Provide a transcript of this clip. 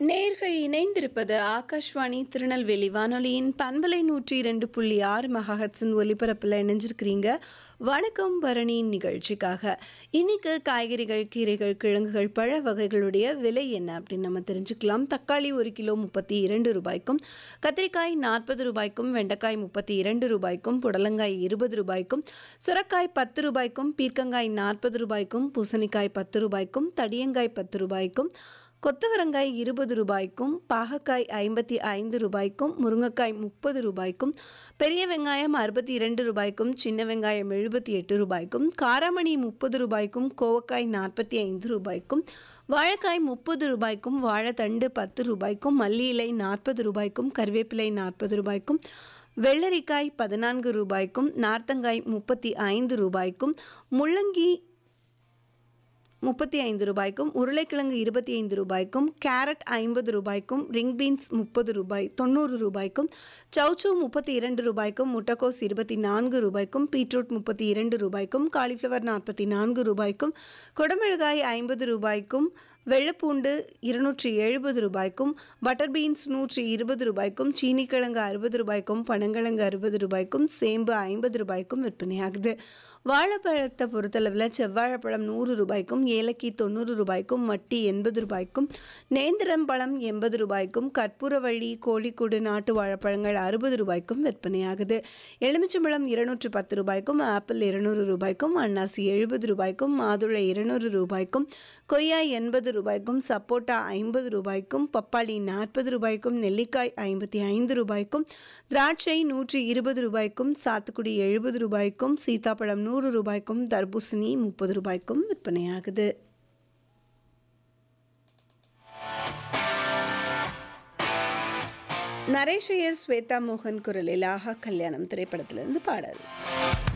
நேர்கள் இணைந்திருப்பது ஆகாஷ்வாணி திருநெல்வேலி வானொலியின் பண்பலை நூற்றி இரண்டு புள்ளி ஆறு மெகாஹட்ஸின் ஒலிபரப்பில் இணைஞ்சிருக்கிறீங்க வணக்கம் பரணி நிகழ்ச்சிக்காக இன்னைக்கு காய்கறிகள் கீரைகள் கிழங்குகள் பழ வகைகளுடைய விலை என்ன அப்படின்னு நம்ம தெரிஞ்சுக்கலாம் தக்காளி ஒரு கிலோ முப்பத்தி இரண்டு ரூபாய்க்கும் கத்திரிக்காய் நாற்பது ரூபாய்க்கும் வெண்டைக்காய் முப்பத்தி இரண்டு ரூபாய்க்கும் புடலங்காய் இருபது ரூபாய்க்கும் சுரக்காய் பத்து ரூபாய்க்கும் பீர்க்கங்காய் நாற்பது ரூபாய்க்கும் பூசணிக்காய் பத்து ரூபாய்க்கும் தடியங்காய் பத்து ரூபாய்க்கும் கொத்தவரங்காய் இருபது ரூபாய்க்கும் பாகக்காய் ஐம்பத்தி ஐந்து ரூபாய்க்கும் முருங்கைக்காய் முப்பது ரூபாய்க்கும் பெரிய வெங்காயம் அறுபத்தி இரண்டு ரூபாய்க்கும் சின்ன வெங்காயம் எழுபத்தி எட்டு ரூபாய்க்கும் காராமணி முப்பது ரூபாய்க்கும் கோவக்காய் நாற்பத்தி ஐந்து ரூபாய்க்கும் வாழைக்காய் முப்பது ரூபாய்க்கும் வாழைத்தண்டு பத்து ரூபாய்க்கும் மல்லி இலை நாற்பது ரூபாய்க்கும் கருவேப்பிலை நாற்பது ரூபாய்க்கும் வெள்ளரிக்காய் பதினான்கு ரூபாய்க்கும் நார்த்தங்காய் முப்பத்தி ஐந்து ரூபாய்க்கும் முள்ளங்கி முப்பத்தி ஐந்து ரூபாய்க்கும் உருளைக்கிழங்கு இருபத்தி ஐந்து ரூபாய்க்கும் கேரட் ஐம்பது ரூபாய்க்கும் ரிங் பீன்ஸ் முப்பது ரூபாய் தொண்ணூறு ரூபாய்க்கும் சௌச்சௌ முப்பத்தி இரண்டு ரூபாய்க்கும் முட்டைக்கோஸ் இருபத்தி நான்கு ரூபாய்க்கும் பீட்ரூட் முப்பத்தி இரண்டு ரூபாய்க்கும் காலிஃப்ளவர் நாற்பத்தி நான்கு ரூபாய்க்கும் குடமிளகாய் ஐம்பது ரூபாய்க்கும் வெள்ளைப்பூண்டு இருநூற்றி எழுபது ரூபாய்க்கும் பட்டர் பீன்ஸ் நூற்றி இருபது ரூபாய்க்கும் சீனிக்கிழங்கு அறுபது ரூபாய்க்கும் பனங்கிழங்கு அறுபது ரூபாய்க்கும் சேம்பு ஐம்பது ரூபாய்க்கும் விற்பனையாகுது வாழைப்பழத்தை பொறுத்தளவில் செவ்வாழைப்பழம் நூறு ரூபாய்க்கும் ஏலக்கி தொண்ணூறு ரூபாய்க்கும் மட்டி எண்பது ரூபாய்க்கும் நேந்திரம் பழம் எண்பது ரூபாய்க்கும் கற்பூரவள்ளி கோழிக்கூடு நாட்டு வாழைப்பழங்கள் அறுபது ரூபாய்க்கும் விற்பனையாகுது எலுமிச்சம்பழம் இருநூற்று பத்து ரூபாய்க்கும் ஆப்பிள் இருநூறு ரூபாய்க்கும் அன்னாசி எழுபது ரூபாய்க்கும் மாதுளை இருநூறு ரூபாய்க்கும் கொய்யா எண்பது ரூபாய்க்கும் சப்போட்டா ஐம்பது ரூபாய்க்கும் பப்பாளி நாற்பது ரூபாய்க்கும் நெல்லிக்காய் ஐம்பத்தி ஐந்து ரூபாய்க்கும் திராட்சை நூற்றி இருபது ரூபாய்க்கும் சாத்துக்குடி எழுபது ரூபாய்க்கும் சீதாப்பழம் நூறு ரூபாய்க்கும் தர்பூசணி முப்பது ரூபாய்க்கும் விற்பனையாகுது நரேஷ் ஐயர் ஸ்வேதா மோகன் குரலில் ஆஹா கல்யாணம் திரைப்படத்திலிருந்து பாடல்